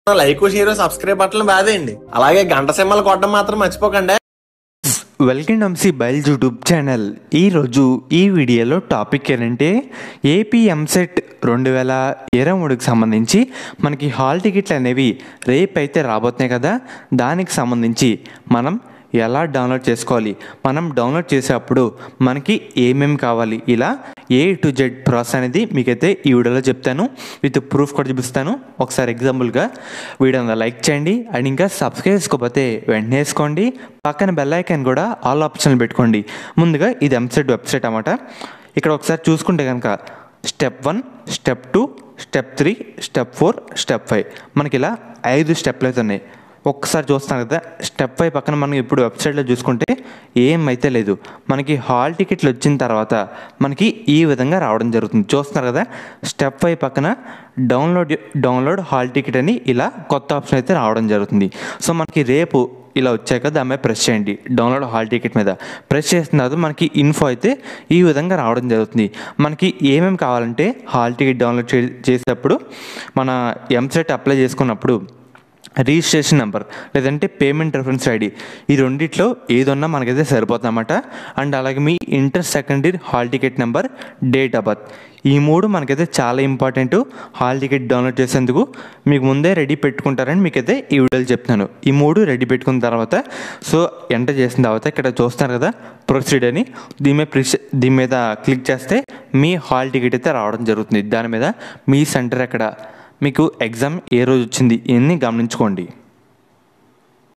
like share subscribe బట్టలు బాదేయండి అలాగే గంట సింహలు కొట్టడం మాత్రం మర్చిపోకండి వెల్కమ్ టు బైల్ యూట్యూబ్ ఛానల్ ఈరోజు ఈ వీడియోలో టాపిక్ ఏంటంటే ఏపీ ఎంసెట్ రెండు వేల ఇరవై మూడుకి సంబంధించి మనకి హాల్ టికెట్లు అనేవి రేపు అయితే రాబోతున్నాయి కదా దానికి సంబంధించి మనం ఎలా డౌన్లోడ్ చేసుకోవాలి మనం డౌన్లోడ్ చేసేటప్పుడు మనకి ఏమేమి కావాలి ఇలా ఏ టు జెడ్ ప్రాసెస్ అనేది మీకైతే ఈ వీడియోలో చెప్తాను విత్ ప్రూఫ్ కూడా చూపిస్తాను ఒకసారి ఎగ్జాంపుల్గా వీడియో లైక్ చేయండి అండ్ ఇంకా సబ్స్క్రైబ్ చేసుకోకపోతే వెంటనే వేసుకోండి పక్కన బెల్ ఐకాన్ కూడా ఆల్ ఆప్షన్లు పెట్టుకోండి ముందుగా ఇది ఎంసెట్ వెబ్సైట్ అన్నమాట ఇక్కడ ఒకసారి చూసుకుంటే కనుక step one step two step three step four step five మనకి ఇలా ఐదు స్టెప్లు అయితే ఉన్నాయి ఒక్కసారి చూస్తాం కదా స్టెప్ ఫైవ్ పక్కన మనం ఇప్పుడు వెబ్సైట్లో చూసుకుంటే ఏమైతే లేదు మనకి హాల్ టికెట్లు వచ్చిన తర్వాత మనకి ఈ విధంగా రావడం జరుగుతుంది చూస్తున్నారు కదా స్టెప్ ఫైవ్ పక్కన డౌన్లోడ్ డౌన్లోడ్ హాల్ టికెట్ అని ఇలా కొత్త ఆప్షన్ అయితే రావడం జరుగుతుంది సో మనకి రేపు ఇలా వచ్చాక దాని మీద ప్రెస్ చేయండి డౌన్లోడ్ హాల్ టికెట్ మీద ప్రెస్ చేసిన తర్వాత మనకి ఇన్ఫో అయితే ఈ విధంగా రావడం జరుగుతుంది మనకి ఏమేమి కావాలంటే హాల్ టికెట్ డౌన్లోడ్ చే చేసేటప్పుడు మన ఎంసెట్ అప్లై చేసుకున్నప్పుడు రిజిస్ట్రేషన్ నెంబర్ లేదంటే పేమెంట్ రెఫరెన్స్ ఐడి ఈ రెండిట్లో ఏదన్నా మనకైతే సరిపోతుందన్నమాట అండ్ అలాగే మీ inter secondary hall ticket number date of birth ఈ మూడు మనకైతే చాలా ఇంపార్టెంట్ హాల్ టికెట్ డౌన్లోడ్ చేసేందుకు మీకు ముందే రెడీ పెట్టుకుంటారని మీకైతే ఈ వీడియోలో చెప్తున్నాను ఈ మూడు రెడీ పెట్టుకున్న తర్వాత సో ఎంటర్ చేసిన తర్వాత ఇక్కడ చూస్తున్నారు కదా ప్రొసీడ్ అని దీని మీద ప్రిస్ దీని మీద క్లిక్ చేస్తే మీ హాల్ టికెట్ అయితే రావడం జరుగుతుంది దాని మీద మీ సెంటర్ ఎక్కడ మీకు ఎగ్జామ్ ఏ రోజు వచ్చింది ఇవన్నీ గమనించుకోండి